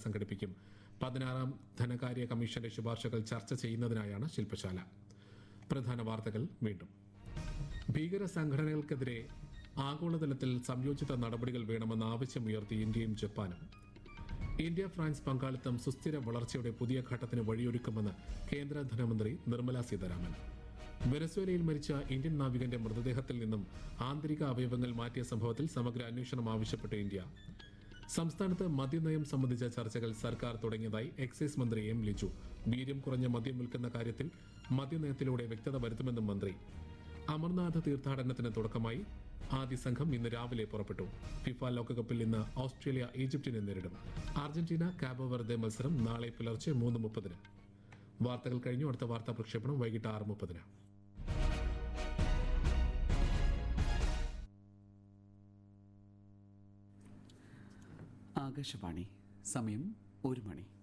സംഘടിപ്പിക്കും പതിനാറാം ധനകാര്യ കമ്മീഷന്റെ ശുപാർശകൾ ചർച്ച ചെയ്യുന്നതിനായാണ് ശില്പശാല പ്രധാന വാർത്തകൾ വീണ്ടും ഭീകര സംഘടനകൾക്കെതിരെ ആഗോളതലത്തിൽ സംയോജിത നടപടികൾ വേണമെന്ന ആവശ്യമുയർത്തി ഇന്ത്യയും ജപ്പാനും ഇന്ത്യ ഫ്രാൻസ് പങ്കാളിത്തം സുസ്ഥിര വളർച്ചയുടെ പുതിയ ഘട്ടത്തിന് വഴിയൊരുക്കുമെന്ന് കേന്ദ്ര ധനമന്ത്രി നിർമ്മല സീതാരാമൻ വെനസ്വേലയിൽ മരിച്ച ഇന്ത്യൻ നാവികന്റെ മൃതദേഹത്തിൽ നിന്നും ആന്തരിക അവയവങ്ങൾ മാറ്റിയ സംഭവത്തിൽ സമഗ്ര അന്വേഷണം ആവശ്യപ്പെട്ട് ഇന്ത്യ സംസ്ഥാനത്ത് മദ്യനയം സംബന്ധിച്ച ചർച്ചകൾ സർക്കാർ തുടങ്ങിയതായി എക്സൈസ് മന്ത്രി എം ലിജു വീര്യം കുറഞ്ഞ മദ്യം വിൽക്കുന്ന കാര്യത്തിൽ മദ്യനയത്തിലൂടെ വ്യക്തത വരുത്തുമെന്നും മന്ത്രി അമർനാഥ് തീർത്ഥാടനത്തിന് തുടക്കമായി ആദ്യ സംഘം ഇന്ന് രാവിലെ പുറപ്പെട്ടു ഫിഫ ലോകകപ്പിൽ ഇന്ന് ഓസ്ട്രേലിയ ഈജിപ്തിനെ നേരിടും അർജന്റീന കാബോ വെർദെ മത്സരം നാളെ പുലർച്ചെ മൂന്ന് മുപ്പതിന് വാർത്തകൾ കഴിഞ്ഞു അടുത്ത വാർത്താ പ്രക്ഷേപണം വൈകിട്ട് ആറ് മുപ്പതിന് ആകാശവാണി സമയം ഒരു മണി